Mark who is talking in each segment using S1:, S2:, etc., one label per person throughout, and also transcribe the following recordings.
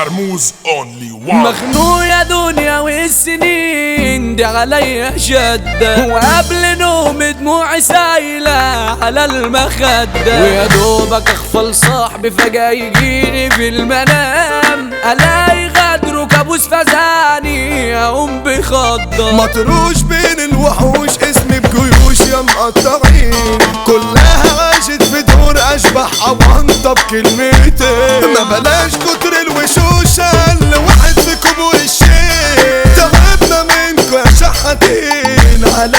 S1: مرموز اونلي وان
S2: مخنوق يا دنيا والسنين دي عليا شدة وقبل نوم دموعي سايلة على المخدة ويا دوبك اغفل صاحبي فجأة يجيني في المنام الاقي غدره كابوس فزاني اقوم بخضة
S3: مطروش بين الوحوش اسمي بجيوش يا مقطعين كلها عاشت في دور اشبح اوانطة بكلمتين ما بلاش كتر الوشوش اللي واحد فيكم وشين تعبنا منكم يا شحاتين على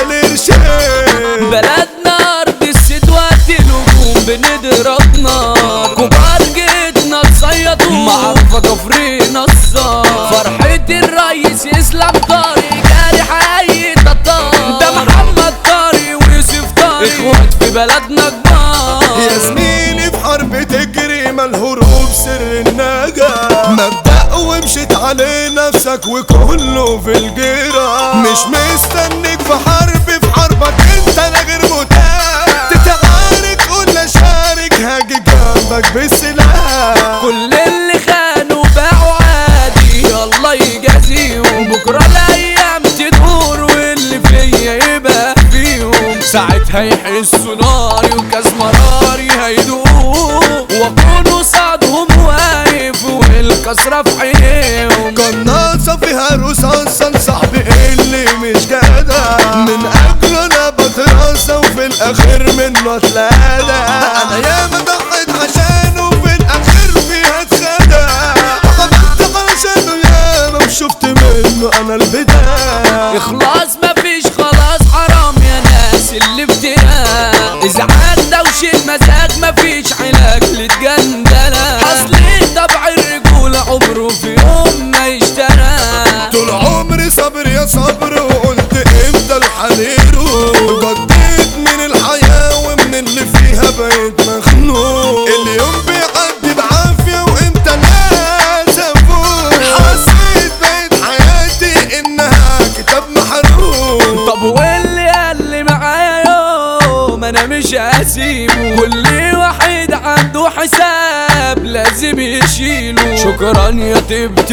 S3: القرشين
S2: بلدنا ارض السد وقت الهجوم بنضرب نار كبار جدنا تصيطوا معرفة كفر نصار فرحة الريس اسلام طارق جارح اي تطار ده محمد طارق ويوسف طارق اخوات في بلدنا كبار
S3: يا زميلي في حرب تجري ما الهروب سر النجاة مبدأ ومشيت عليه نفسك وكله في الجيرة مش مستنيك في حرب في حربك انت انا غير متاح تتعارك قول شارك هاجي جنبك بالسلاح
S2: كل اللي خانوا باعوا عادي الله يجازيهم بكرة الأيام تدور واللي فيا يبقى فيهم ساعتها يحسوا ناري وكاس مراري هيدوق وأكون قصادهم واقف والكسرة في عينيهم
S3: قناصة فيها رصاصة صاحبي اللي مش جدع من اجله انا بترصى وفي الاخر منه اتلادى انا ياما ضحيت عشانه وفي الاخر فيها اتخدع عملت علشانه ياما وشفت منه انا البداية
S2: إخلاص مفيش خلاص حرام يا ناس اللي افتراء إزعاج دوشة مزاج مفيش علاج للجندلة أصل طبع الرجولة عمره في يوم ما يشترى
S3: طول عمري صبر يا صبر وقلت امتى الحرير جديت من الحياة ومن اللي فيها بقيت مخنوق اليوم بيعدي بعافية وانت ناس افوق حسيت بقيت حياتي انها كتاب محروق
S2: طب واللي قال لي معايا يوم انا مش هسيبه كل واحد عنده حساب لازم يشيله شكرا يا طيبت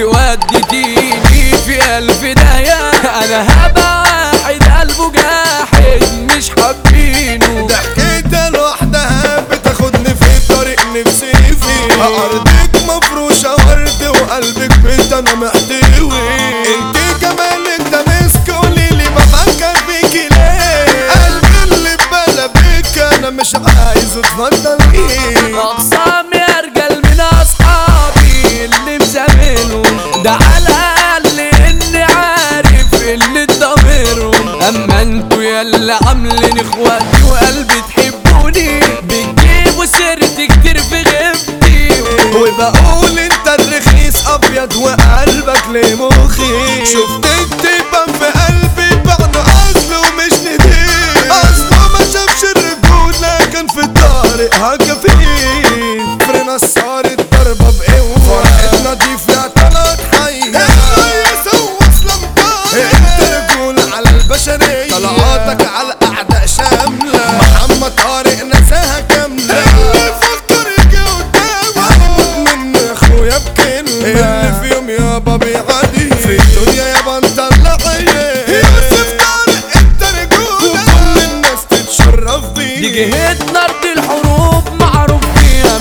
S2: وديتيني في الف داية انا هبقى واحد قلبه جاحد مش حابينه
S3: ضحكتها لوحدها بتاخدني في طريق نفسي فيه ارضك مفروشة ورد وقلبك بيت انا محتوي انت جمالك ده مسك قوليلي بفكر فيكي ليه قلبي اللي ببالة بيك انا مش عايز اتفضل ايه
S2: اقسام يا رجال من اصحابي اللي مزاملهم ده على الاقل اني عارف اللي ضميرهم اما انتوا يلا عاملين اخواتي وقلبي تحبوني بتجيبوا سيرتي كتير في غيبتي
S3: وبقول انت الرخيص ابيض وقلبك لمخي شفتك تبان في قلبي بعد اصله ومش نديم اصله ما شافش الرجولة كان في الطريق هكا فيه فرنا صارت ضربة بقوة فرحتنا دي فيها تلات حيات الرئيس هو اسلام انت رجولة على البشرية طلعاتك على الاعداء شاملة محمد طارق نساها كاملة اللي فكر يجي قدامي هيموت من اخويا بكلمة اللي في يوم يابا بيعدي في الدنيا يابا انت اللعيب يوسف طارق انت رجولة وكل الناس تتشرف بيك
S2: دي جهتنا ارض الحروب معروف فيها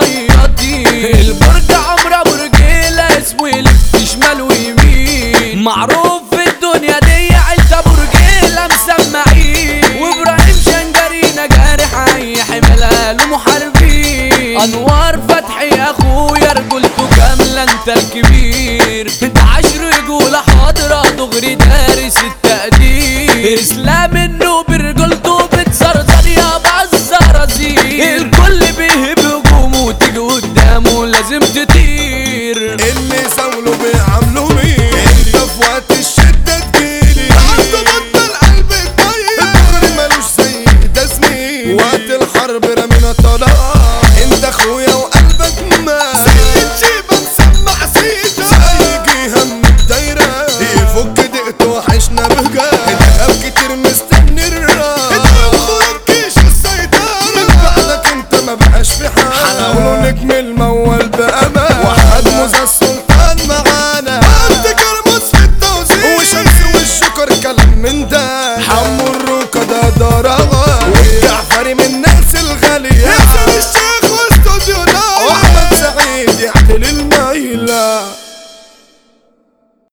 S2: متصيدين البرج عمرو برجيلة اسمه يلف شمال ويمين معروف في الدنيا دي عيلة برجيلة مسمعين وابراهيم شنجرينا جارح اي حملها له محاربين انوار فتحي اخويا رجولته كاملة انت الكبير انت عشر رجولة حاضرة دغري دارس التقدير اسلام انه برجولته بتزرزر يا الزرازير الكل بيهب هجومه وتيجي قدامه لازم تت